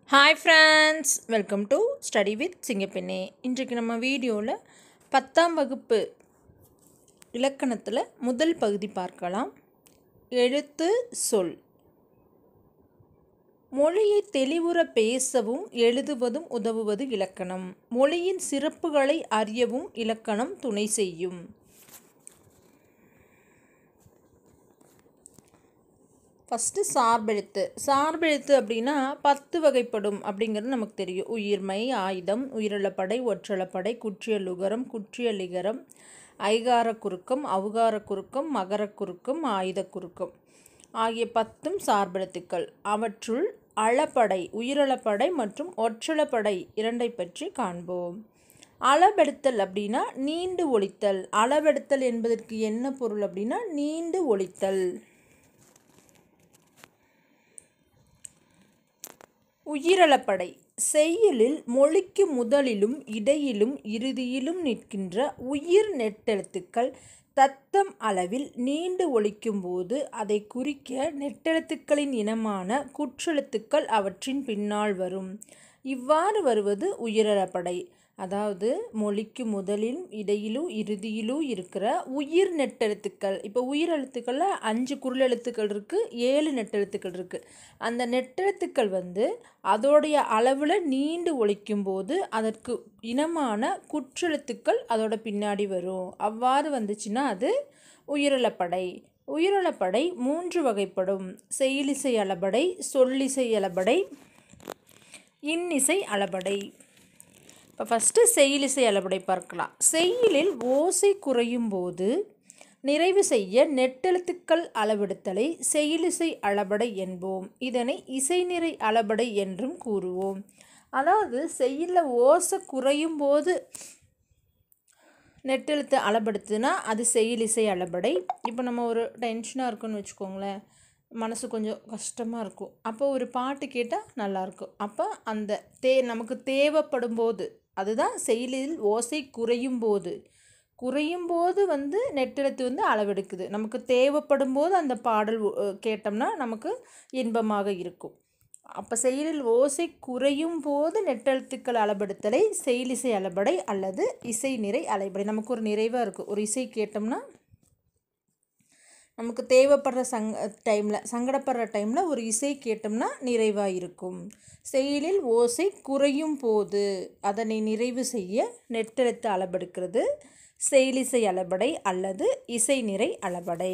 hi friends welcome to study with Singappenne இன்றைக்கு நம்ம வீடியோவில் பத்தாம் வகுப்பு இலக்கணத்தில் முதல் பகுதி பார்க்கலாம் எழுத்து சொல் மொழியை தெளிவுற பேசவும் எழுதுவதும் உதவுவது இலக்கணம் மொழியின் சிறப்புகளை அறியவும் இலக்கணம் துணை செய்யும் ஃபஸ்ட்டு சார்பெழுத்து சார்பெழுத்து அப்படின்னா பத்து வகைப்படும் அப்படிங்கிறது நமக்கு தெரியும் உயிர்மை ஆயுதம் உயிரிழப்படை ஒற்றளப்படை குற்றியலுகரம் குற்றியலிகரம் ஐகார குறுக்கம் அவுகார குறுக்கம் மகர குறுக்கம் ஆயுத குறுக்கம் ஆகிய பத்தும் சார்பெழுத்துக்கள் அவற்றுள் அளப்படை உயிரிழப்படை மற்றும் ஒற்றளப்படை இரண்டை பற்றி காண்போம் அளவெடுத்தல் அப்படின்னா நீண்டு ஒழித்தல் அளவெடுத்தல் என்பதற்கு என்ன பொருள் அப்படின்னா நீண்டு ஒழித்தல் உயிரளப்படை செய்யுளில் மொழிக்கு முதலிலும் இடையிலும் இறுதியிலும் நிற்கின்ற உயிர் நெட்டெழுத்துக்கள் தத்தம் அளவில் நீண்டு ஒழிக்கும்போது அதை குறிக்க நெட்டெழுத்துக்களின் இனமான குற்றெழுத்துக்கள் அவற்றின் பின்னால் வரும் இவ்வாறு வருவது உயிரளப்படை அதாவது மொழிக்கு முதலிலும் இடையிலும் இறுதியிலும் இருக்கிற உயிர் நெட்டெழுத்துக்கள் இப்போ உயிர் எழுத்துக்களில் அஞ்சு குரல் எழுத்துக்கள் இருக்குது ஏழு நெட்டெழுத்துக்கள் இருக்குது அந்த நெட்டெழுத்துக்கள் வந்து அதோடைய அளவில் நீண்டு ஒழிக்கும் போது அதற்கு இனமான குற்றெழுத்துக்கள் அதோட பின்னாடி வரும் அவ்வாறு வந்துச்சுன்னா அது உயிரிழப்படை உயிரிழப்படை மூன்று வகைப்படும் செயலிசை அளபடை சொல்லிசை அளபடை இன்னிசை அளபடை இப்போ ஃபஸ்ட்டு செய்யுளிசை அளபடை பார்க்கலாம் செய்யுளில் ஓசை குறையும் போது நிறைவு செய்ய நெட்டெழுத்துக்கள் அளவெடுத்தலை செய்யுளிசை அளபடை என்போம் இதனை இசைநிறை அளபடை என்றும் கூறுவோம் அதாவது செய்யுளில் ஓசை குறையும் போது நெட்டெழுத்து அளபெடுத்துனா அது செயலிசை அளபடை இப்போ நம்ம ஒரு டென்ஷனாக இருக்குன்னு வச்சுக்கோங்களேன் மனசு கொஞ்சம் கஷ்டமாக இருக்கும் அப்போ ஒரு பாட்டு கேட்டால் நல்லாயிருக்கும் அப்போ அந்த தே நமக்கு தேவைப்படும் போது அதுதான் செயலில் ஓசை குறையும் போது குறையும் போது வந்து நெட்டெழுத்து வந்து அளவெடுக்குது நமக்கு தேவைப்படும் போது அந்த பாடல் கேட்டோம்னா நமக்கு இன்பமாக இருக்கும் அப்போ செயலில் ஓசை குறையும் போது நெட்டெழுத்துக்கள் அளபெடுத்தலை செயலிசை அளபடை அல்லது இசை நிறை அலைபடை நமக்கு ஒரு நிறைவாக இருக்கும் ஒரு இசை கேட்டோம்னா நமக்கு தேவைப்படுற சங் டைமில் சங்கடப்படுற டைமில் ஒரு இசை கேட்டோம்னா நிறைவாக இருக்கும் செயலில் ஓசை குறையும் போது அதனை நிறைவு செய்ய நெட்டெழுத்து அளபெடுக்கிறது செயலிசை அளபடை அல்லது இசை நிறை அளபடை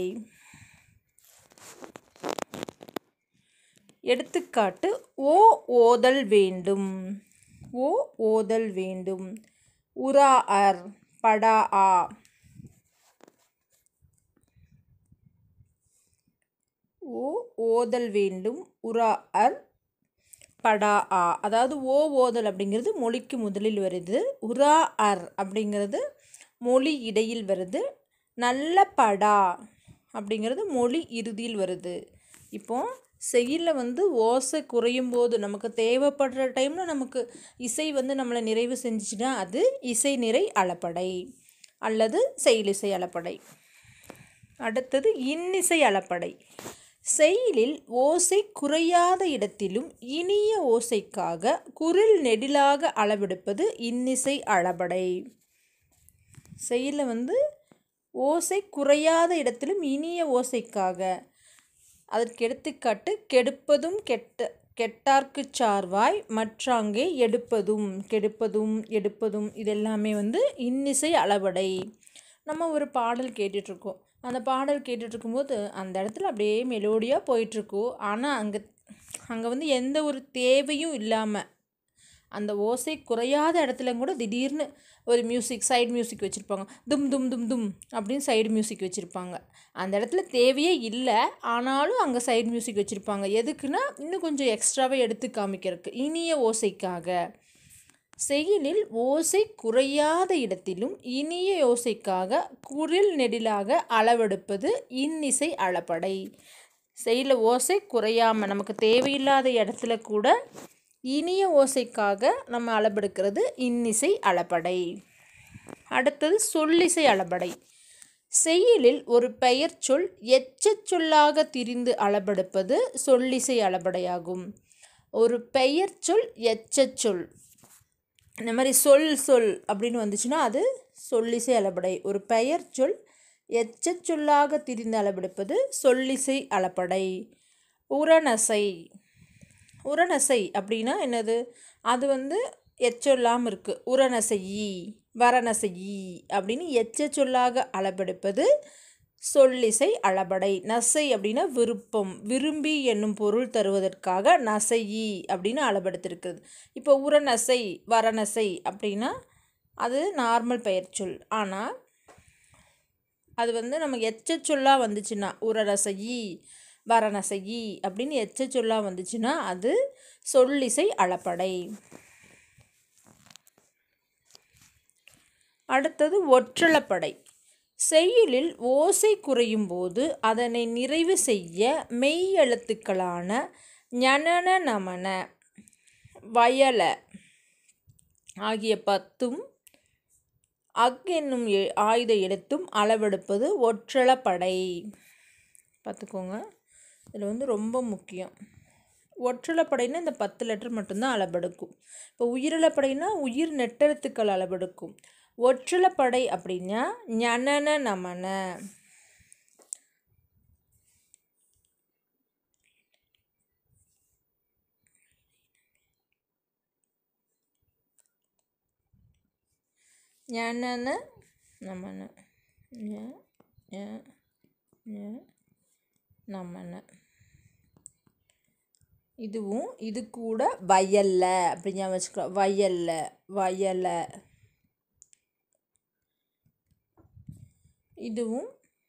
எடுத்துக்காட்டு ஓ ஓதல் வேண்டும் ஓ ஓதல் வேண்டும் உரா அர் படா ஆ ஓ ஓதல் வேண்டும் உரா அர் படா ஆ அதாவது ஓ ஓதல் அப்படிங்கிறது மொழிக்கு முதலில் வருது உரா அர் அப்படிங்கிறது மொழி இடையில் வருது நல்ல படா அப்படிங்கிறது மொழி இறுதியில் வருது இப்போ செயலில் வந்து ஓசை குறையும் போது நமக்கு தேவைப்படுற டைமில் நமக்கு இசை வந்து நம்மளை நிறைவு செஞ்சுச்சுன்னா அது இசை நிறை அளப்படை அல்லது செயலிசை அளப்படை அடுத்தது இன்னிசை அளப்படை செயலில் ஓசை குறையாத இடத்திலும் இனிய ஓசைக்காக குரில் நெடிலாக அளவெடுப்பது இன்னிசை அளபடை செயலில் வந்து ஓசை குறையாத இடத்திலும் இனிய ஓசைக்காக அதற்கு எடுத்துக்காட்டு கெடுப்பதும் கெட்ட கெட்டார்க்கு சார்வாய் மற்றாங்கே எடுப்பதும் கெடுப்பதும் எடுப்பதும் இதெல்லாமே வந்து இன்னிசை அளவடை நம்ம ஒரு பாடல் கேட்டுட்ருக்கோம் அந்த பாடல் கேட்டுட்ருக்கும்போது அந்த இடத்துல அப்படியே மெலோடியாக போயிட்டுருக்கோம் ஆனால் அங்கே அங்கே வந்து எந்த ஒரு தேவையும் இல்லாமல் அந்த ஓசை குறையாத இடத்துல கூட திடீர்னு ஒரு மியூசிக் சைடு மியூசிக் வச்சுருப்பாங்க தும் தும் தும் தும் அப்படின்னு சைடு மியூசிக் வச்சுருப்பாங்க அந்த இடத்துல தேவையே இல்லை ஆனாலும் அங்கே சைடு மியூசிக் வச்சுருப்பாங்க எதுக்குன்னா இன்னும் கொஞ்சம் எக்ஸ்ட்ராவே எடுத்து காமிக்கிறதுக்கு இனிய ஓசைக்காக செயலில் ஓசை குறையாத இடத்திலும் இனிய ஓசைக்காக குரில் நெடிலாக அளவெடுப்பது இன்னிசை அளப்படை செயலில் ஓசை குறையாமல் நமக்கு தேவையில்லாத இடத்துல கூட இனிய ஓசைக்காக நம்ம அளவெடுக்கிறது இன்னிசை அளபடை அடுத்தது சொல்லிசை அளபடை செய்யுளில் ஒரு பெயர் சொல் எச்சச் சொல்லாக திரிந்து அளபெடுப்பது சொல்லிசை அளபடையாகும் ஒரு பெயர் சொல் எச்சச் சொல் இந்த மாதிரி சொல் சொல் அப்படின்னு வந்துச்சுன்னா அது சொல்லிசை அளபடை ஒரு பெயர் சொல் எச்சச் சொல்லாக திரிந்து அளபெடுப்பது சொல்லிசை அளபடை உரநசை உரநசை அப்படின்னா என்னது அது வந்து எச்சொல்லாமல் இருக்குது உரநசையி வரநசையி அப்படின்னு எச்ச சொல்லாக அளபெடுப்பது சொல்லிசை அளபடை நசை அப்படின்னா விருப்பம் விரும்பி என்னும் பொருள் தருவதற்காக நசையி அப்படின்னு அளபெடுத்திருக்கிறது இப்போ உரநசை வரநசை அப்படின்னா அது நார்மல் பெயர் சொல் ஆனால் அது வந்து நம்ம எச்ச சொல்லாக வந்துச்சுன்னா உரரசையி வரநசையி அப்படின்னு எச்ச சொல்லாக வந்துச்சுன்னா அது சொல்லிசை அளப்படை அடுத்தது ஒற்றளப்படை செய்யுளில் ஓசை குறையும் போது அதனை நிறைவு செய்ய மெய் எழுத்துக்களான ஞனன நமன வயல ஆகிய பத்தும் அக் என்னும் எ ஆயுத எழுத்தும் அளவெடுப்பது ஒற்றளப்படை பார்த்துக்கோங்க இதில் வந்து ரொம்ப முக்கியம் ஒற்றளப்படைனா இந்த பத்து லெட்டர் மட்டும்தான் அளவெடுக்கும் இப்போ உயிரிழப்படைனா உயிர் நெட்டெழுத்துக்கள் அளவெடுக்கும் ஒற்றளப்படை அப்படின்னா ஞனன நமன ஞனன நமன ஞ ஞ ஞ நமன இதுவும் இது கூட வயல்ல அப்படி ஞாபகம் வச்சுக்கலாம் வயல்ல வயல இதுவும்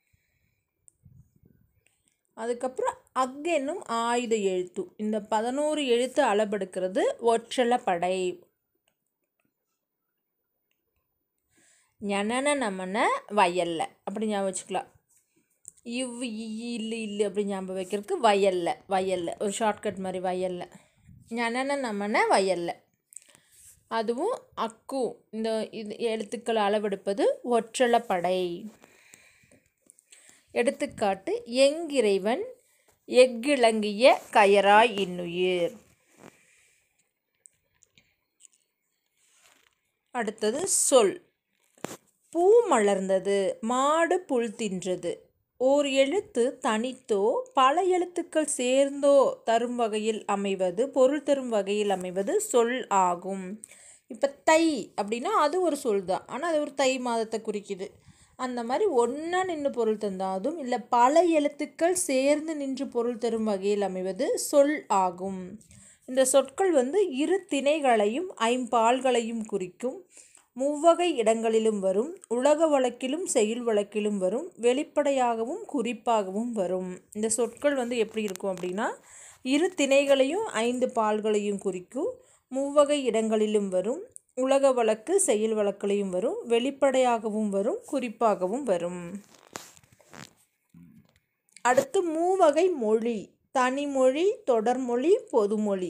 அதுக்கப்புறம் அக் என்னும் ஆயுத எழுத்து இந்த பதினோரு எழுத்து அளபெடுக்கிறது ஒற்றளப்படை ஞனன நமன வயல்ல அப்படி ஞாபகம் வச்சுக்கலாம் இவ் இ, இல்லு இல்லு அப்படி ஞாபகம் வைக்கிறதுக்கு வயல்ல வயல்ல ஒரு ஷார்ட்கட் மாதிரி வயல்ல ஞனன நமன வயல்ல அதுவும் அக்கு இந்த இது எழுத்துக்கள் அளவெடுப்பது ஒற்றளப்படை எடுத்துக்காட்டு எங்கிறைவன் எக்கிழங்கிய கயராய் இன்னுயிர் அடுத்தது சொல் பூ மலர்ந்தது மாடு புல் தின்றது ஓர் எழுத்து தனித்தோ பல எழுத்துக்கள் சேர்ந்தோ தரும் வகையில் அமைவது பொருள் தரும் வகையில் அமைவது சொல் ஆகும் இப்போ தை அப்படின்னா அது ஒரு சொல் தான் ஆனால் அது ஒரு தை மாதத்தை குறிக்குது அந்த மாதிரி ஒன்றா நின்று பொருள் தந்தாதும் இல்லை பல எழுத்துக்கள் சேர்ந்து நின்று பொருள் தரும் வகையில் அமைவது சொல் ஆகும் இந்த சொற்கள் வந்து இரு திணைகளையும் ஐம்பால்களையும் குறிக்கும் மூவகை இடங்களிலும் வரும் உலக வழக்கிலும் செயல் வழக்கிலும் வரும் வெளிப்படையாகவும் குறிப்பாகவும் வரும் இந்த சொற்கள் வந்து எப்படி இருக்கும் அப்படின்னா இரு திணைகளையும் ஐந்து பால்களையும் குறிக்கும் மூவகை இடங்களிலும் வரும் உலக வழக்கு செயல் வழக்கிலையும் வரும் வெளிப்படையாகவும் வரும் குறிப்பாகவும் வரும் அடுத்து மூவகை மொழி தனிமொழி தொடர்மொழி பொதுமொழி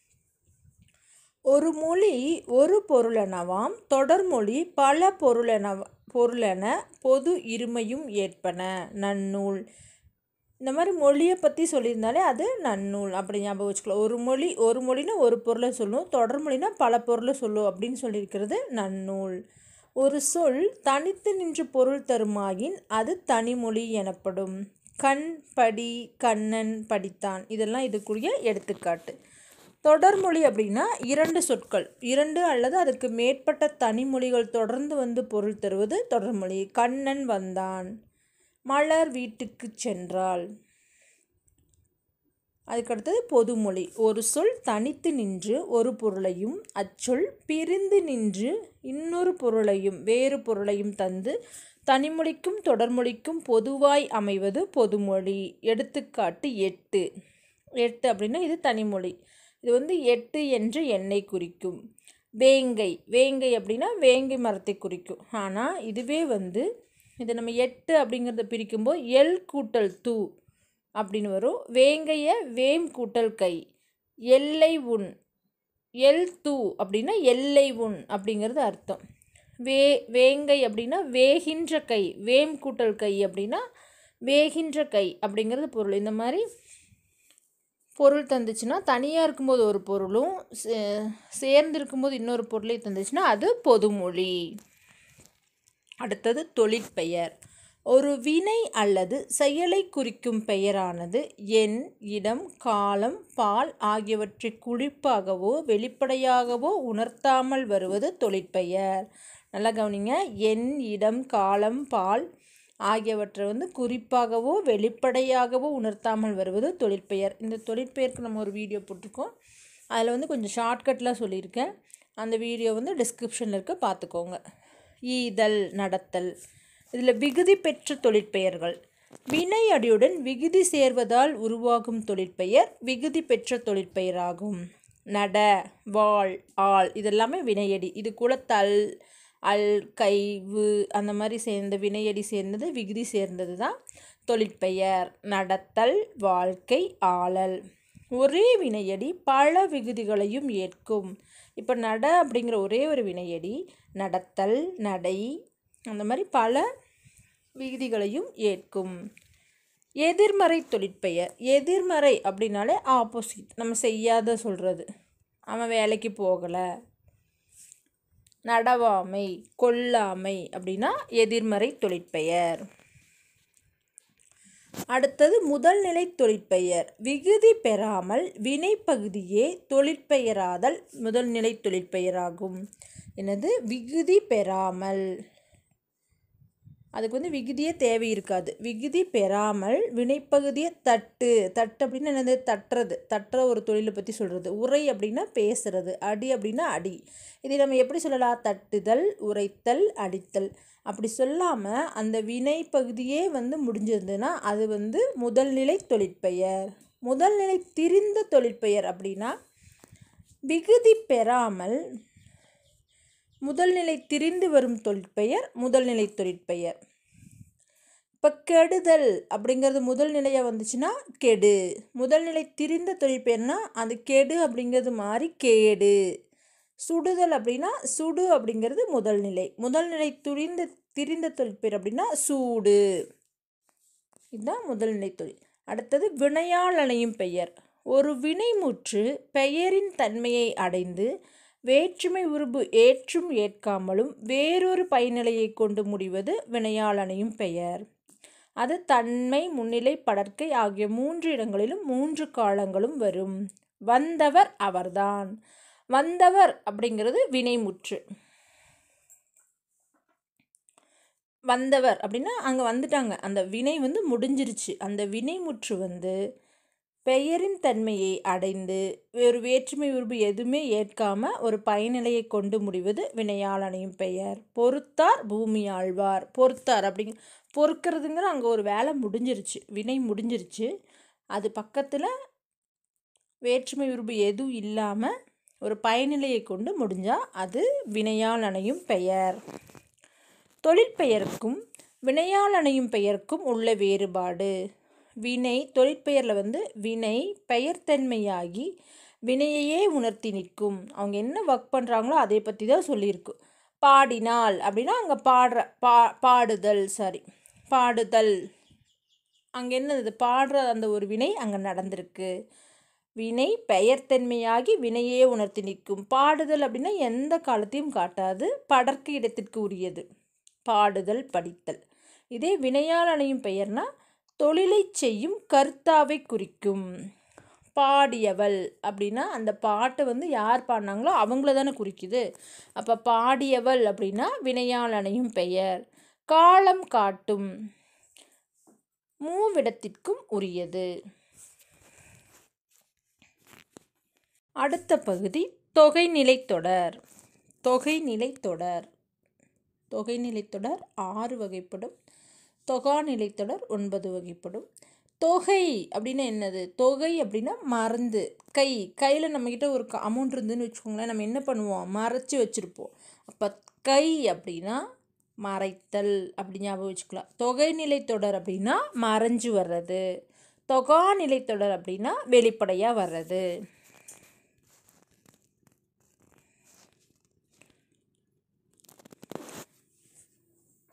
ஒரு மொழி ஒரு பொருளெனவாம் தொடர்மொழி பல பொருளென பொருளென பொது இருமையும் ஏற்பன நன்னூல் இந்த மாதிரி மொழியை பற்றி சொல்லியிருந்தாலே அது நன்னூல் அப்படி ஞாபகம் வச்சுக்கலாம் ஒரு மொழி ஒரு மொழினா ஒரு பொருளை சொல்லும் தொடர்மொழினா பல பொருளை சொல்லும் அப்படின்னு சொல்லியிருக்கிறது நன்னூல் ஒரு சொல் தனித்து நின்று பொருள் தருமாயின் அது தனிமொழி எனப்படும் கண் படி கண்ணன் படித்தான் இதெல்லாம் இதுக்குரிய எடுத்துக்காட்டு தொடர்மொழி அப்படின்னா இரண்டு சொற்கள் இரண்டு அல்லது அதுக்கு மேற்பட்ட தனிமொழிகள் தொடர்ந்து வந்து பொருள் தருவது தொடர்மொழி கண்ணன் வந்தான் மலர் வீட்டுக்கு சென்றாள் அதுக்கடுத்தது பொதுமொழி ஒரு சொல் தனித்து நின்று ஒரு பொருளையும் அச்சொல் பிரிந்து நின்று இன்னொரு பொருளையும் வேறு பொருளையும் தந்து தனிமொழிக்கும் தொடர்மொழிக்கும் பொதுவாய் அமைவது பொதுமொழி எடுத்துக்காட்டு எட்டு எட்டு அப்படின்னா இது தனிமொழி இது வந்து எட்டு என்ற எண்ணை குறிக்கும் வேங்கை வேங்கை அப்படின்னா வேங்கை மரத்தை குறிக்கும் ஆனால் இதுவே வந்து இதை நம்ம எட்டு அப்படிங்கிறத பிரிக்கும்போது எல் கூட்டல் தூ அப்படின்னு வரும் வேங்கைய வேம் கூட்டல் கை எல்லை உன் எல் தூ அப்படின்னா எல்லை உன் அப்படிங்கிறது அர்த்தம் வே வேங்கை அப்படின்னா வேகின்ற கை வேம் கூட்டல் கை அப்படின்னா வேகின்ற கை அப்படிங்கிறது பொருள் இந்த மாதிரி பொருள் தந்துச்சுன்னா தனியாக இருக்கும்போது ஒரு பொருளும் சே- சேர்ந்து இருக்கும்போது இன்னொரு பொருளையும் தந்துச்சுன்னா அது பொதுமொழி அடுத்தது தொழிற்பெயர் ஒரு வினை அல்லது செயலை குறிக்கும் பெயரானது எண் இடம் காலம் பால் ஆகியவற்றை குறிப்பாகவோ வெளிப்படையாகவோ உணர்த்தாமல் வருவது தொழிற்பெயர் நல்லா கவனிங்க எண் இடம் காலம் பால் ஆகியவற்றை வந்து குறிப்பாகவோ வெளிப்படையாகவோ உணர்த்தாமல் வருவது தொழிற்பெயர் இந்த தொழிற்பெயருக்கு நம்ம ஒரு வீடியோ போட்டிருக்கோம் அதில் வந்து கொஞ்சம் ஷார்ட்கட்லாம் சொல்லியிருக்கேன் அந்த வீடியோ வந்து டிஸ்கிரிப்ஷனில் இருக்க பார்த்துக்கோங்க ஈதல் நடத்தல் இதில் விகுதி பெற்ற தொழிற்பெயர்கள் வினை அடியுடன் விகுதி சேர்வதால் உருவாகும் தொழிற்பெயர் விகுதி பெற்ற தொழிற்பெயராகும் நட வாழ் ஆள் இதெல்லாமே வினையடி இது கூட தல் அல் கை வு அந்த மாதிரி சேர்ந்த வினையடி சேர்ந்தது விகுதி சேர்ந்தது தான் தொழிற்பெயர் நடத்தல் வாழ்க்கை ஆளல் ஒரே வினையடி பல விகுதிகளையும் ஏற்கும் இப்போ நட அப்படிங்கிற ஒரே ஒரு வினையடி நடத்தல் நடை அந்த மாதிரி பல விகுதிகளையும் ஏற்கும் எதிர்மறை தொழிற்பெயர் எதிர்மறை அப்படின்னாலே ஆப்போசிட் நம்ம செய்யாத சொல்கிறது அவன் வேலைக்கு போகலை நடவாமை கொல்லாமை அப்படின்னா எதிர்மறை தொழிற்பெயர் அடுத்தது முதல்நிலை தொழிற்பெயர் விகுதி பெறாமல் வினைப்பகுதியே தொழிற்பெயராதல் முதல்நிலை தொழிற்பெயராகும் என்னது விகுதி பெறாமல் அதுக்கு வந்து விகுதியே தேவை இருக்காது விகுதி பெறாமல் வினைப்பகுதியை தட்டு தட்டு அப்படின்னா என்னது தட்டுறது தட்டுற ஒரு தொழிலை பற்றி சொல்கிறது உரை அப்படின்னா பேசுறது அடி அப்படின்னா அடி இதை நம்ம எப்படி சொல்லலாம் தட்டுதல் உரைத்தல் அடித்தல் அப்படி சொல்லாமல் அந்த வினை பகுதியே வந்து முடிஞ்சிருந்ததுன்னா அது வந்து முதல்நிலை தொழிற்பெயர் முதல்நிலை திரிந்த தொழிற்பெயர் அப்படின்னா விகுதி பெறாமல் முதல்நிலை திரிந்து வரும் தொழிற்பெயர் முதல்நிலை தொழிற்பெயர் இப்போ கெடுதல் அப்படிங்கிறது முதல் நிலையாக வந்துச்சுன்னா கெடு முதல்நிலை திரிந்த தொழிற்பெயர்னா அது கெடு அப்படிங்கிறது மாறி கேடு சுடுதல் அப்படின்னா சுடு அப்படிங்கிறது முதல்நிலை முதல்நிலை துரிந்த திரிந்த தொழிற்பெயர் அப்படின்னா சூடு இதுதான் முதல்நிலை தொழில் அடுத்தது வினையால் அணையும் பெயர் ஒரு வினைமுற்று பெயரின் தன்மையை அடைந்து வேற்றுமை உருபு ஏற்றும் ஏற்காமலும் வேறொரு பயனிலையை கொண்டு முடிவது வினையால் அணையும் பெயர் அது தன்மை முன்னிலை படர்க்கை ஆகிய மூன்று இடங்களிலும் மூன்று காலங்களும் வரும் வந்தவர் அவர்தான் வந்தவர் அப்படிங்கிறது வினைமுற்று வந்தவர் அப்படின்னா அங்கே வந்துட்டாங்க அந்த வினை வந்து முடிஞ்சிருச்சு அந்த வினைமுற்று வந்து பெயரின் தன்மையை அடைந்து ஒரு வேற்றுமை உருபு எதுவுமே ஏற்காம ஒரு பயனிலையை கொண்டு முடிவது வினையால் அணையும் பெயர் பொறுத்தார் பூமி ஆழ்வார் பொறுத்தார் அப்படிங்க பொறுக்கிறதுங்கிற அங்கே ஒரு வேலை முடிஞ்சிருச்சு வினை முடிஞ்சிருச்சு அது பக்கத்தில் வேற்றுமை உருபு எதுவும் இல்லாமல் ஒரு பயனிலையை கொண்டு முடிஞ்சால் அது வினையால் அணையும் பெயர் தொழிற்பெயருக்கும் வினையால் அணையும் பெயருக்கும் உள்ள வேறுபாடு வினை தொழிற்பெயரில் வந்து வினை பெயர்த்தன்மையாகி வினையையே உணர்த்தி நிற்கும் அவங்க என்ன ஒர்க் பண்ணுறாங்களோ அதை பற்றி தான் சொல்லியிருக்கு பாடினால் அப்படின்னா அங்கே பாடுற பா பாடுதல் சாரி பாடுதல் அங்கே என்னது பாடுற அந்த ஒரு வினை அங்கே நடந்திருக்கு வினை பெயர்த்தன்மையாகி வினையே உணர்த்தி நிற்கும் பாடுதல் அப்படின்னா எந்த காலத்தையும் காட்டாது படர்க்கு இடத்திற்கு உரியது பாடுதல் படித்தல் இதே வினையால் அணையும் பெயர்னா தொழிலை செய்யும் கர்த்தாவை குறிக்கும் பாடியவள் அப்படின்னா அந்த பாட்டை வந்து யார் பாடினாங்களோ அவங்கள தானே குறிக்குது அப்போ பாடியவள் அப்படின்னா வினையால் அணையும் பெயர் காலம் காட்டும் மூவிடத்திற்கும் உரியது அடுத்த பகுதி தொகைநிலை தொடர் தொகைநிலை தொடர் தொகைநிலை தொடர் ஆறு வகைப்படும் தொகாநிலை தொடர் ஒன்பது வகைப்படும் தொகை அப்படின்னா என்னது தொகை அப்படின்னா மறந்து கை கையில் நம்மக்கிட்ட ஒரு அமௌண்ட் இருந்துன்னு வச்சுக்கோங்களேன் நம்ம என்ன பண்ணுவோம் மறைச்சி வச்சுருப்போம் அப்போ கை அப்படின்னா மறைத்தல் அப்படி ஞாபகம் வச்சுக்கலாம் தொகைநிலை தொடர் அப்படின்னா மறைஞ்சு வர்றது தொகாநிலை தொடர் அப்படின்னா வெளிப்படையாக வர்றது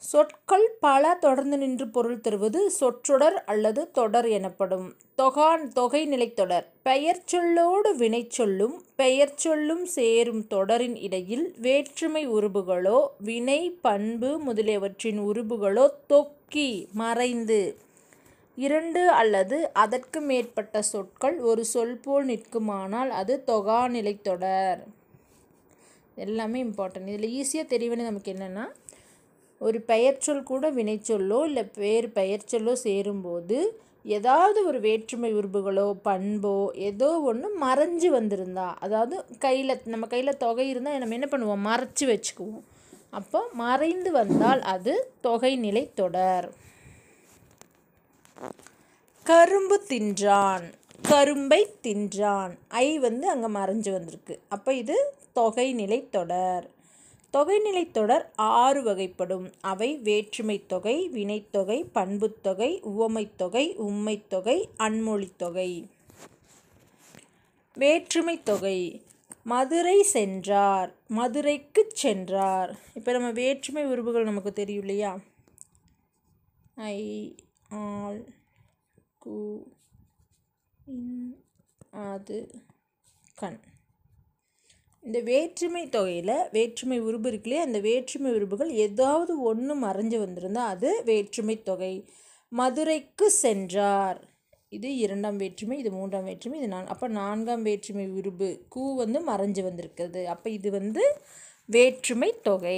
சொற்கள் பல தொடர்ந்து நின்று பொருள் தருவது சொற்றொடர் அல்லது தொடர் எனப்படும் தொகான் தொகை நிலைத்தொடர் பெயர் சொல்லோடு வினைச்சொல்லும் பெயர் சொல்லும் சேரும் தொடரின் இடையில் வேற்றுமை உருபுகளோ வினை பண்பு முதலியவற்றின் உருபுகளோ தொக்கி மறைந்து இரண்டு அல்லது அதற்கு மேற்பட்ட சொற்கள் ஒரு சொல் போல் நிற்குமானால் அது தொகாநிலைத் தொடர் எல்லாமே இம்பார்ட்டன்ட் இதில் ஈஸியாக தெரிய வேண்டியது நமக்கு என்னென்னா ஒரு பெயர்ச்சொல் கூட வினைச்சொல்லோ இல்லை வேறு பெயர்ச்சொல்லோ சேரும்போது ஏதாவது ஒரு வேற்றுமை உருபுகளோ பண்போ ஏதோ ஒன்று மறைஞ்சு வந்திருந்தா அதாவது கையில் நம்ம கையில் தொகை இருந்தால் நம்ம என்ன பண்ணுவோம் மறைச்சி வச்சுக்குவோம் அப்போ மறைந்து வந்தால் அது தொகைநிலை தொடர் கரும்பு தின்றான் கரும்பை தின்றான் ஐ வந்து அங்கே மறைஞ்சு வந்திருக்கு அப்போ இது தொகைநிலை தொடர் தொகைநிலை தொடர் ஆறு வகைப்படும் அவை வேற்றுமை தொகை வினைத்தொகை பண்புத்தொகை உவமைத்தொகை உம்மைத்தொகை அன்மொழித்தொகை வேற்றுமை தொகை மதுரை சென்றார் மதுரைக்கு சென்றார் இப்போ நம்ம வேற்றுமை உருவுகள் நமக்கு தெரியும் இல்லையா ஐ ஆல் கு இன் அது கண் இந்த வேற்றுமை தொகையில் வேற்றுமை உருபு இருக்குல்லையே அந்த வேற்றுமை உருபுகள் ஏதாவது ஒன்று மறைஞ்சு வந்திருந்தால் அது வேற்றுமை தொகை மதுரைக்கு சென்றார் இது இரண்டாம் வேற்றுமை இது மூன்றாம் வேற்றுமை இது நான் அப்போ நான்காம் வேற்றுமை உருபு கூ வந்து மறைஞ்சு வந்திருக்குது அப்போ இது வந்து வேற்றுமை தொகை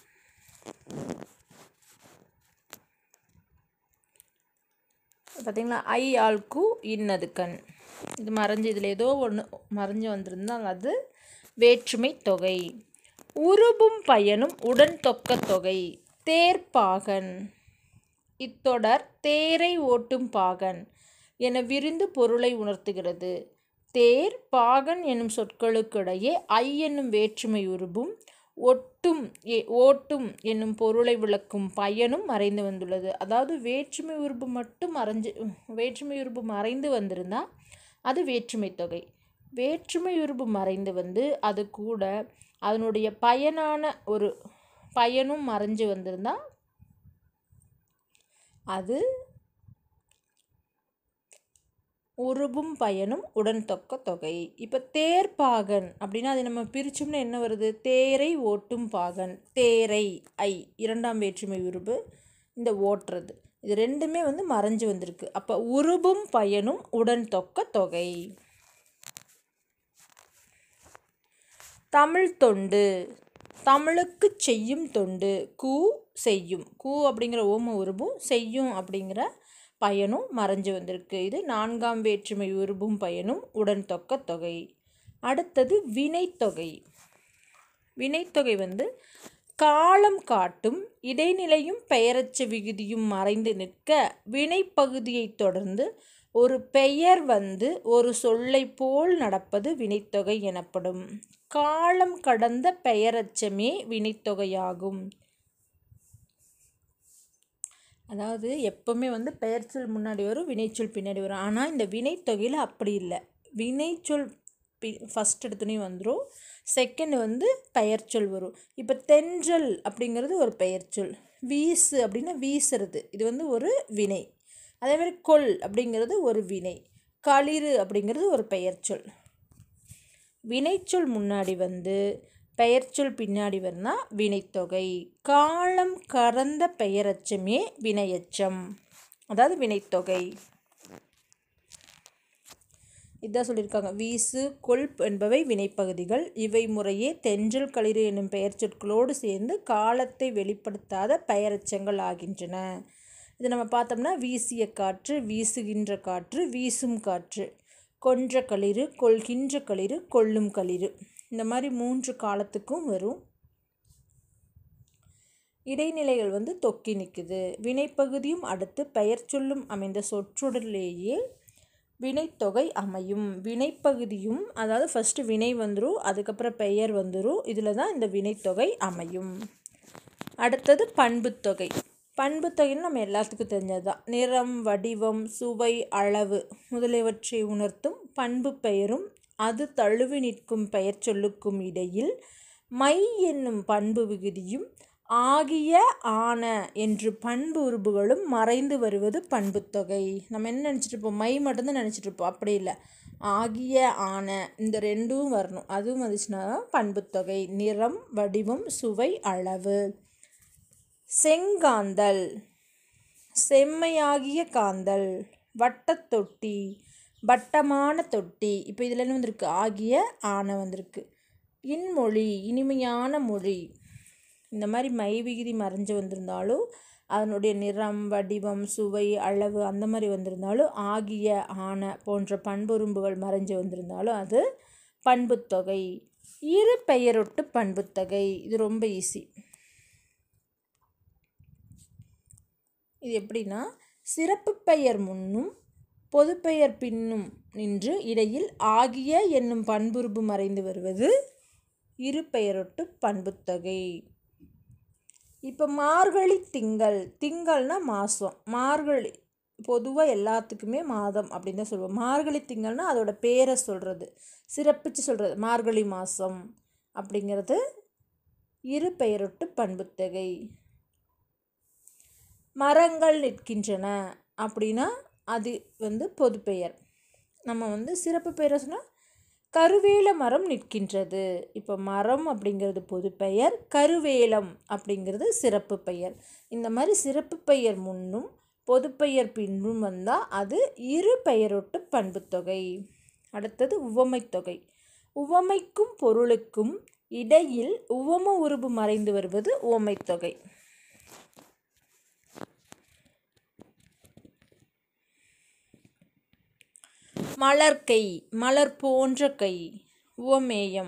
பார்த்தீங்களா ஐ ஆல் கு இன்னது கண் இது மறைஞ்சு இதில் ஏதோ ஒன்று மறைஞ்சு வந்திருந்தால் அது வேற்றுமை தொகை உருபும் பயனும் உடன் தொக்க தொகை தேர்ப்பாகன் இத்தொடர் தேரை ஓட்டும் பாகன் என விரிந்து பொருளை உணர்த்துகிறது தேர் பாகன் என்னும் சொற்களுக்கிடையே ஐ என்னும் வேற்றுமை உருபும் ஒட்டும் ஏ ஓட்டும் என்னும் பொருளை விளக்கும் பயனும் மறைந்து வந்துள்ளது அதாவது வேற்றுமை உருபு மட்டும் மறைஞ்சு வேற்றுமை உருபு மறைந்து வந்திருந்தால் அது வேற்றுமை தொகை வேற்றுமை உருபு மறைந்து வந்து அது கூட அதனுடைய பயனான ஒரு பயனும் மறைஞ்சு வந்திருந்தால் அது உருபும் பயனும் உடன் தொக்க தொகை இப்போ தேர்ப்பாகன் அப்படின்னா அது நம்ம பிரிச்சோம்னா என்ன வருது தேரை ஓட்டும் பாகன் தேரை ஐ இரண்டாம் வேற்றுமை உருபு இந்த ஓட்டுறது இது ரெண்டுமே வந்து மறைஞ்சு வந்திருக்கு அப்போ உருபும் பயனும் உடன் தொக்க தொகை தமிழ் தொண்டு தமிழுக்கு செய்யும் தொண்டு கூ செய்யும் கூ அப்படிங்கிற ஓம உருபும் செய்யும் அப்படிங்கிற பயனும் மறைஞ்சு வந்திருக்கு இது நான்காம் வேற்றுமை உருபும் பயனும் உடன் தொக்க தொகை அடுத்தது வினைத்தொகை வினைத்தொகை வந்து காலம் காட்டும் இடைநிலையும் பெயரச்ச விகுதியும் மறைந்து நிற்க வினைப்பகுதியைத் தொடர்ந்து ஒரு பெயர் வந்து ஒரு சொல்லை போல் நடப்பது வினைத்தொகை எனப்படும் காலம் கடந்த பெயரச்சமே வினைத்தொகையாகும் அதாவது எப்போவுமே வந்து பெயர்ச்சொல் முன்னாடி வரும் வினைச்சொல் பின்னாடி வரும் ஆனால் இந்த வினைத்தொகையில் அப்படி இல்லை வினைச்சொல் பி ஃபஸ்ட் எடுத்துனே வந்துடும் செகண்ட் வந்து பெயர்ச்சொல் வரும் இப்போ தென்றல் அப்படிங்கிறது ஒரு பெயர்ச்சொல் வீசு அப்படின்னா வீசுறது இது வந்து ஒரு வினை அதே மாதிரி கொல் அப்படிங்கிறது ஒரு வினை களிறு அப்படிங்கிறது ஒரு பெயர்ச்சொல் வினைச்சொல் முன்னாடி வந்து பெயர்ச்சொல் பின்னாடி வரனா வினைத்தொகை காலம் கறந்த பெயரச்சமே வினையச்சம் அதாவது வினைத்தொகை இதான் சொல்லியிருக்காங்க வீசு கொல்ப் என்பவை வினைப்பகுதிகள் இவை முறையே தென்றல் களிறு என்னும் பெயர் சொற்களோடு சேர்ந்து காலத்தை வெளிப்படுத்தாத பெயரச்சங்கள் ஆகின்றன இது நம்ம பார்த்தோம்னா வீசிய காற்று வீசுகின்ற காற்று வீசும் காற்று கொன்ற களிறு கொள்கின்ற களிறு கொள்ளும் களிறு இந்த மாதிரி மூன்று காலத்துக்கும் வரும் இடைநிலைகள் வந்து தொக்கி நிற்குது வினைப்பகுதியும் அடுத்து பெயர் சொல்லும் அமைந்த சொற்றொடரிலேயே வினைத்தொகை அமையும் வினைப்பகுதியும் அதாவது ஃபஸ்ட்டு வினை வந்துடும் அதுக்கப்புறம் பெயர் வந்துடும் இதில் தான் இந்த வினைத்தொகை அமையும் அடுத்தது பண்புத்தொகை பண்புத்தொகைன்னு நம்ம எல்லாத்துக்கும் தெரிஞ்சது தான் நிறம் வடிவம் சுவை அளவு முதலியவற்றை உணர்த்தும் பண்பு பெயரும் அது தழுவி நிற்கும் பெயர் சொல்லுக்கும் இடையில் மை என்னும் பண்பு விகுதியும் ஆகிய ஆன என்று பண்பு உருபுகளும் மறைந்து வருவது பண்புத்தொகை நம்ம என்ன நினச்சிட்டு இருப்போம் மை மட்டும்தான் நினச்சிட்டு இருப்போம் அப்படி இல்லை ஆகிய ஆன இந்த ரெண்டும் வரணும் அதுவும் வந்துச்சுன்னா தான் பண்புத்தொகை நிறம் வடிவம் சுவை அளவு செங்காந்தல் செம்மையாகிய காந்தல் வட்டத்தொட்டி வட்டமான தொட்டி இப்போ இதில் என்ன வந்திருக்கு ஆகிய ஆன வந்திருக்கு இன்மொழி இனிமையான மொழி இந்த மாதிரி மை விகுதி மறைஞ்சு வந்திருந்தாலும் அதனுடைய நிறம் வடிவம் சுவை அளவு அந்த மாதிரி வந்திருந்தாலும் ஆகிய ஆன போன்ற பண்புரும்புகள் மறைஞ்சு வந்திருந்தாலும் அது பண்புத்தொகை இரு பெயரொட்டு பண்புத்தொகை இது ரொம்ப ஈஸி இது எப்படின்னா சிறப்பு பெயர் முன்னும் பொதுப்பெயர் பின்னும் நின்று இடையில் ஆகிய என்னும் பண்புருபு மறைந்து வருவது இரு பெயரொட்டு பண்புத்தொகை இப்போ மார்கழி திங்கள் திங்கள்னா மாதம் மார்கழி பொதுவாக எல்லாத்துக்குமே மாதம் அப்படின்னு தான் சொல்லுவோம் மார்கழி திங்கள்னா அதோட பேரை சொல்கிறது சிறப்பிச்சு சொல்கிறது மார்கழி மாதம் அப்படிங்கிறது இரு பெயரொட்டு பண்புத்தொகை மரங்கள் நிற்கின்றன அப்படின்னா அது வந்து பொதுப்பெயர் நம்ம வந்து சிறப்பு பெயரை சொன்னால் கருவேல மரம் நிற்கின்றது இப்போ மரம் அப்படிங்கிறது பொதுப்பெயர் கருவேலம் அப்படிங்கிறது சிறப்பு பெயர் இந்த மாதிரி சிறப்பு பெயர் முன்னும் பொதுப்பெயர் பின்னும் வந்தால் அது இரு பெயரொட்டு பண்புத்தொகை அடுத்தது உவமைத்தொகை உவமைக்கும் பொருளுக்கும் இடையில் உவம உருபு மறைந்து வருவது உவமைத்தொகை மலர்கை மலர் போன்ற கை உவமேயம்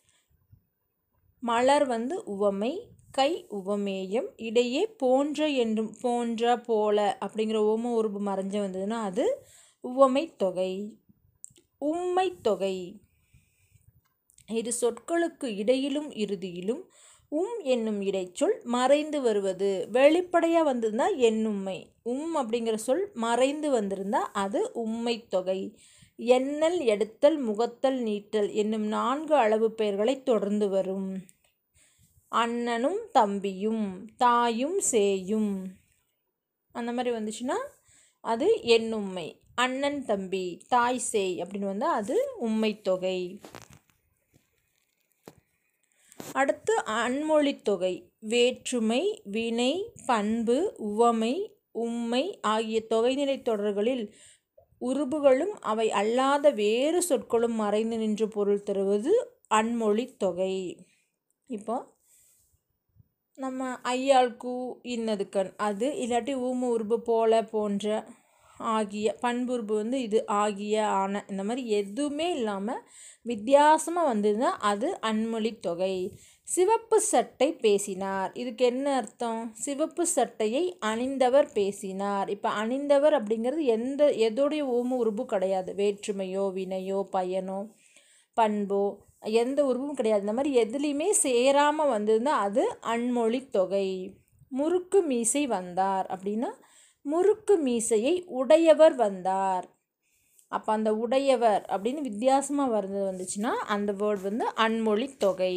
மலர் வந்து உவமை கை உவமேயம் இடையே போன்ற என்றும் போன்ற போல அப்படிங்கிற உவம உருபு மறைஞ்சு வந்ததுன்னா அது உவமை தொகை உம்மை தொகை இரு சொற்களுக்கு இடையிலும் இறுதியிலும் உம் என்னும் இடைச்சொல் மறைந்து வருவது வெளிப்படையாக வந்திருந்தா என்னும்மை உம் அப்படிங்கிற சொல் மறைந்து வந்திருந்தா அது உம்மை தொகை எண்ணல் எடுத்தல் முகத்தல் நீட்டல் என்னும் நான்கு அளவு பெயர்களை தொடர்ந்து வரும் அண்ணனும் தம்பியும் தாயும் சேயும் அந்த மாதிரி வந்துச்சுன்னா அது எண்ணும்மை அண்ணன் தம்பி தாய் சேய் அப்படின்னு வந்தால் அது உம்மை தொகை அடுத்து அன்மொழித் தொகை வேற்றுமை வினை பண்பு உவமை உம்மை ஆகிய தொகைநிலை தொடர்களில் உருபுகளும் அவை அல்லாத வேறு சொற்களும் மறைந்து நின்று பொருள் தருவது அன்மொழித் தொகை இப்போ நம்ம ஐயாள் கூ இன்னதுக்கண் அது இல்லாட்டி ஊம உருபு போல போன்ற ஆகிய பண்புருபு வந்து இது ஆகிய ஆன இந்த மாதிரி எதுவுமே இல்லாமல் வித்தியாசமாக வந்ததுன்னா அது அன்மொழி தொகை சிவப்பு சட்டை பேசினார் இதுக்கு என்ன அர்த்தம் சிவப்பு சட்டையை அணிந்தவர் பேசினார் இப்போ அணிந்தவர் அப்படிங்கிறது எந்த எதோடைய ஊம உருபு கிடையாது வேற்றுமையோ வினையோ பயனோ பண்போ எந்த உருவும் கிடையாது இந்த மாதிரி எதுலேயுமே சேராமல் வந்ததுன்னா அது அன்மொழி தொகை முறுக்கு மீசை வந்தார் அப்படின்னா முறுக்கு மீசையை உடையவர் வந்தார் அப்போ அந்த உடையவர் அப்படின்னு வித்தியாசமாக வருது வந்துச்சுன்னா அந்த வேர்ட் வந்து அன்மொழி தொகை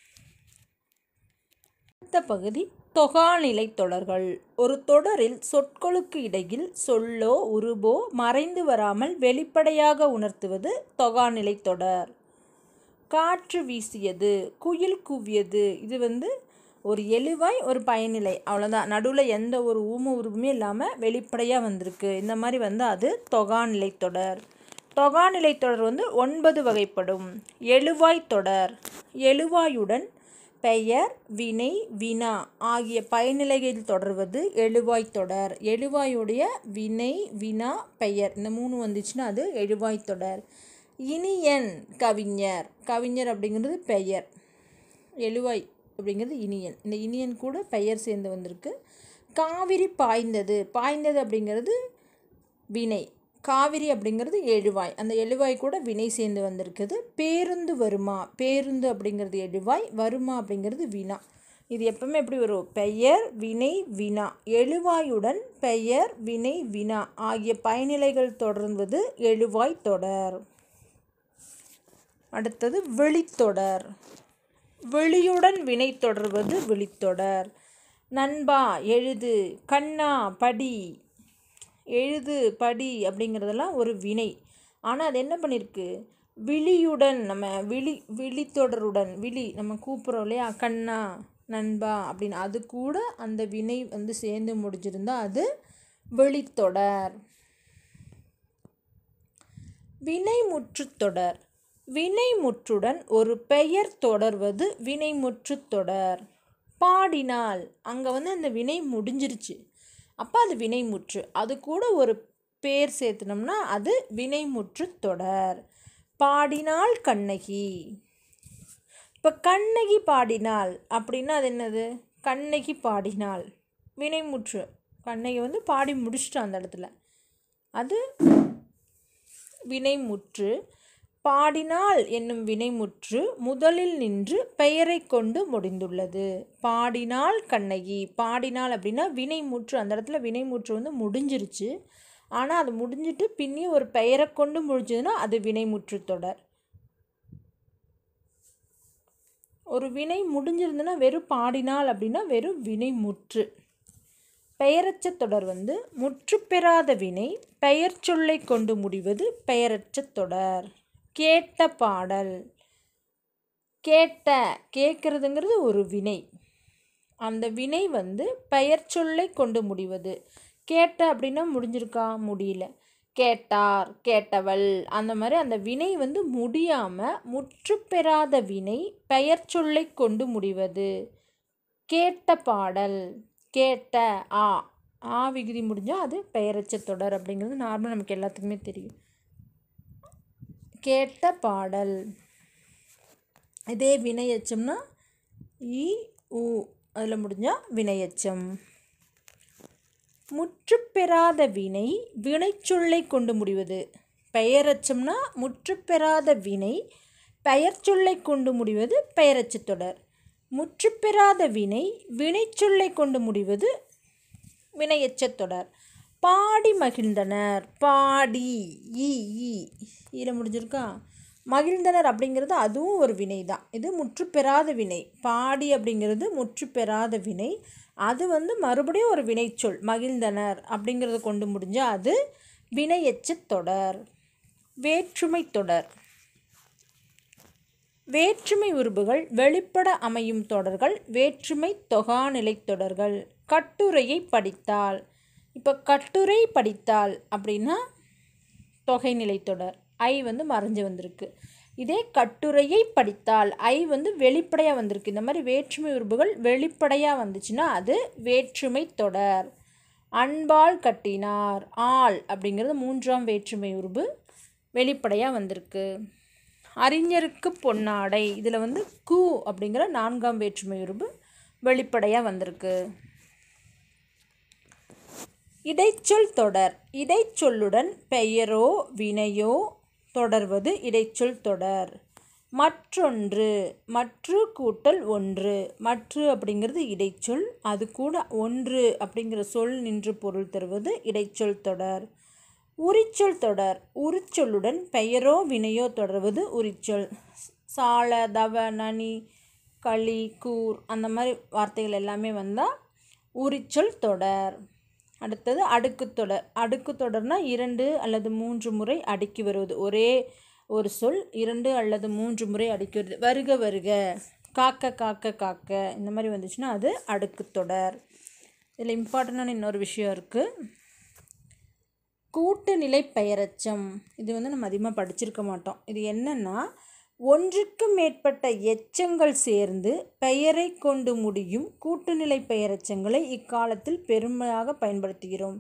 அடுத்த பகுதி தொகாநிலை தொடர்கள் ஒரு தொடரில் சொற்களுக்கு இடையில் சொல்லோ உருபோ மறைந்து வராமல் வெளிப்படையாக உணர்த்துவது தொகாநிலை தொடர் காற்று வீசியது குயில் கூவியது இது வந்து ஒரு எழுவாய் ஒரு பயனிலை அவ்வளோதான் நடுவில் எந்த ஒரு ஊம உருவுமே இல்லாமல் வெளிப்படையாக வந்திருக்கு இந்த மாதிரி வந்து அது தொகாநிலை தொடர் தொகாநிலை தொடர் வந்து ஒன்பது வகைப்படும் எழுவாய் தொடர் எழுவாயுடன் பெயர் வினை வினா ஆகிய பயனிலைகளில் தொடர்வது எழுவாய் தொடர் எழுவாயுடைய வினை வினா பெயர் இந்த மூணு வந்துச்சுன்னா அது எழுவாய் தொடர் இனியன் கவிஞர் கவிஞர் அப்படிங்கிறது பெயர் எழுவாய் அப்படிங்கிறது இனியன் இந்த இனியன் கூட பெயர் சேர்ந்து வந்திருக்கு காவிரி பாய்ந்தது பாய்ந்தது அப்படிங்கிறது வினை காவிரி அப்படிங்கிறது எழுவாய் அந்த எழுவாய் கூட வினை சேர்ந்து வந்திருக்குது பேருந்து வருமா பேருந்து அப்படிங்கிறது எழுவாய் வருமா அப்படிங்கிறது வினா இது எப்பவுமே எப்படி வரும் பெயர் வினை வினா எழுவாயுடன் பெயர் வினை வினா ஆகிய பயனிலைகள் தொடர்வது எழுவாய் தொடர் அடுத்தது வெளித்தொடர் விழியுடன் வினை தொடர்வது விழித்தொடர் நண்பா எழுது கண்ணா படி எழுது படி அப்படிங்கிறதெல்லாம் ஒரு வினை ஆனால் அது என்ன பண்ணியிருக்கு விழியுடன் நம்ம விழி விழித்தொடருடன் விழி நம்ம கூப்பிட்றோம் இல்லையா கண்ணா நண்பா அப்படின்னு அது கூட அந்த வினை வந்து சேர்ந்து முடிஞ்சிருந்தா அது விழித்தொடர் வினைமுற்றுத் தொடர் வினைமுற்றுடன் ஒரு பெயர் தொடர்வது வினைமுற்றுத் தொடர் பாடினால் அங்கே வந்து அந்த வினை முடிஞ்சிருச்சு அப்போ அது வினைமுற்று அது கூட ஒரு பேர் சேர்த்துனோம்னா அது வினைமுற்றுத் தொடர் பாடினால் கண்ணகி இப்போ கண்ணகி பாடினாள் அப்படின்னா அது என்னது கண்ணகி பாடினாள் வினைமுற்று கண்ணகி வந்து பாடி முடிச்சிட்டா அந்த இடத்துல அது வினைமுற்று பாடினாள் என்னும் வினைமுற்று முதலில் நின்று பெயரை கொண்டு முடிந்துள்ளது பாடினாள் கண்ணகி பாடினாள் அப்படின்னா வினைமுற்று அந்த இடத்துல வினைமுற்று வந்து முடிஞ்சிருச்சு ஆனால் அது முடிஞ்சிட்டு பின்னி ஒரு பெயரை கொண்டு முடிஞ்சதுன்னா அது வினைமுற்று தொடர் ஒரு வினை முடிஞ்சிருந்துன்னா வெறும் பாடினாள் அப்படின்னா வெறும் வினைமுற்று பெயரச்ச தொடர் வந்து முற்று பெறாத வினை பெயர் சொல்லை கொண்டு முடிவது பெயரச்ச தொடர் கேட்ட பாடல் கேட்ட கேட்குறதுங்கிறது ஒரு வினை அந்த வினை வந்து பெயர் சொல்லை கொண்டு முடிவது கேட்ட அப்படின்னா முடிஞ்சிருக்கா முடியல கேட்டார் கேட்டவள் அந்த மாதிரி அந்த வினை வந்து முடியாமல் முற்று பெறாத வினை பெயர் சொல்லை கொண்டு முடிவது கேட்ட பாடல் கேட்ட ஆ ஆ விகுதி முடிஞ்சால் அது பெயரச்ச தொடர் அப்படிங்கிறது நார்மலாக நமக்கு எல்லாத்துக்குமே தெரியும் கேட்ட பாடல் இதே வினையச்சம்னா இ உ அதில் முடிஞ்சால் வினையச்சம் முற்றுப்பெறாத வினை வினைச்சொல்லை கொண்டு முடிவது பெயரச்சம்னா முற்றுப்பெறாத வினை பெயர் சொல்லை கொண்டு முடிவது பெயரச்சத் தொடர் முற்றுப்பெறாத வினை வினைச்சொல்லை கொண்டு முடிவது வினையச்சத் தொடர் பாடி மகிழ்ந்தனர் பாடி ஈ ஈ ஈர முடிஞ்சிருக்கா மகிழ்ந்தனர் அப்படிங்கிறது அதுவும் ஒரு வினை தான் இது முற்றுப்பெறாத வினை பாடி அப்படிங்கிறது முற்றுப்பெறாத வினை அது வந்து மறுபடியும் ஒரு வினைச்சொல் மகிழ்ந்தனர் அப்படிங்கிறத கொண்டு முடிஞ்சால் அது வினையச்சத் தொடர் வேற்றுமை தொடர் வேற்றுமை உருபுகள் வெளிப்பட அமையும் தொடர்கள் வேற்றுமை தொகாநிலை தொடர்கள் கட்டுரையை படித்தால் இப்போ கட்டுரை படித்தால் அப்படின்னா தொகைநிலை தொடர் ஐ வந்து மறைஞ்சு வந்திருக்கு இதே கட்டுரையை படித்தால் ஐ வந்து வெளிப்படையாக வந்திருக்கு இந்த மாதிரி வேற்றுமை உருபுகள் வெளிப்படையாக வந்துச்சுன்னா அது வேற்றுமை தொடர் அன்பால் கட்டினார் ஆள் அப்படிங்கிறது மூன்றாம் வேற்றுமை உருபு வெளிப்படையாக வந்திருக்கு அறிஞருக்கு பொன்னாடை இதில் வந்து கு அப்படிங்கிற நான்காம் வேற்றுமை உருபு வெளிப்படையாக வந்திருக்கு இடைச்சொல் தொடர் இடைச்சொல்லுடன் பெயரோ வினையோ தொடர்வது இடைச்சொல் தொடர் மற்றொன்று மற்று கூட்டல் ஒன்று மற்று அப்படிங்கிறது இடைச்சொல் அது கூட ஒன்று அப்படிங்கிற சொல் நின்று பொருள் தருவது இடைச்சொல் தொடர் உரிச்சொல் தொடர் உரிச்சொல்லுடன் பெயரோ வினையோ தொடர்வது உரிச்சொல் சால தவ நனி களி கூர் அந்த மாதிரி வார்த்தைகள் எல்லாமே வந்தால் உரிச்சொல் தொடர் அடுத்தது அடுக்கு தொடர் அடுக்கு தொடர்னால் இரண்டு அல்லது மூன்று முறை அடுக்கி வருவது ஒரே ஒரு சொல் இரண்டு அல்லது மூன்று முறை அடுக்கி வருது வருக வருக காக்க காக்க காக்க இந்த மாதிரி வந்துச்சுன்னா அது அடுக்கு தொடர் இதில் இம்பார்ட்டண்டான இன்னொரு விஷயம் இருக்குது கூட்டுநிலை பெயரச்சம் இது வந்து நம்ம அதிகமாக படிச்சிருக்க மாட்டோம் இது என்னென்னா ஒன்றுக்கு மேற்பட்ட எச்சங்கள் சேர்ந்து பெயரை கொண்டு முடியும் கூட்டுநிலை பெயரெச்சங்களை இக்காலத்தில் பெருமையாக பயன்படுத்துகிறோம்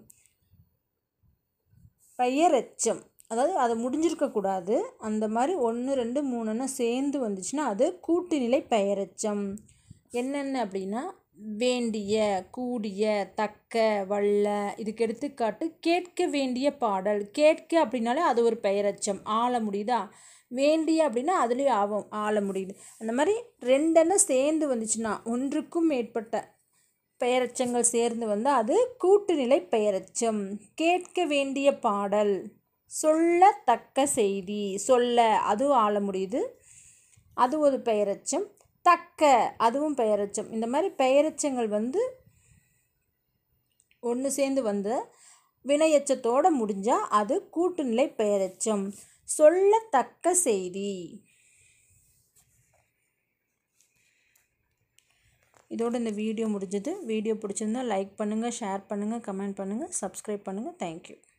பெயரெச்சம் அதாவது அது முடிஞ்சிருக்கக்கூடாது அந்த மாதிரி ஒன்று ரெண்டு மூணுன்னு சேர்ந்து வந்துச்சுன்னா அது கூட்டுநிலை பெயரெச்சம் என்னென்ன அப்படின்னா வேண்டிய கூடிய தக்க வல்ல இதுக்கு எடுத்துக்காட்டு கேட்க வேண்டிய பாடல் கேட்க அப்படின்னாலே அது ஒரு பெயரச்சம் ஆள முடியுதா வேண்டிய அப்படின்னா அதுலேயும் ஆகும் ஆள முடியுது அந்த மாதிரி ரெண்டெண்ணம் சேர்ந்து வந்துச்சுன்னா ஒன்றுக்கும் மேற்பட்ட பெயரச்சங்கள் சேர்ந்து வந்தால் அது கூட்டுநிலை பெயரச்சம் கேட்க வேண்டிய பாடல் சொல்லத்தக்க செய்தி சொல்ல அதுவும் ஆள முடியுது அது ஒரு பெயரச்சம் தக்க அதுவும் பெயரெச்சம் இந்த மாதிரி பெயரெச்சங்கள் வந்து ஒன்று சேர்ந்து வந்து வினையெச்சத்தோடு முடிஞ்சால் அது கூட்டுநிலை பெயரெச்சம் சொல்லத்தக்க செய்தி இதோட இந்த வீடியோ முடிஞ்சது வீடியோ பிடிச்சிருந்தா லைக் பண்ணுங்கள் ஷேர் பண்ணுங்கள் கமெண்ட் பண்ணுங்கள் சப்ஸ்கிரைப் பண்ணுங்கள் தேங்க்யூ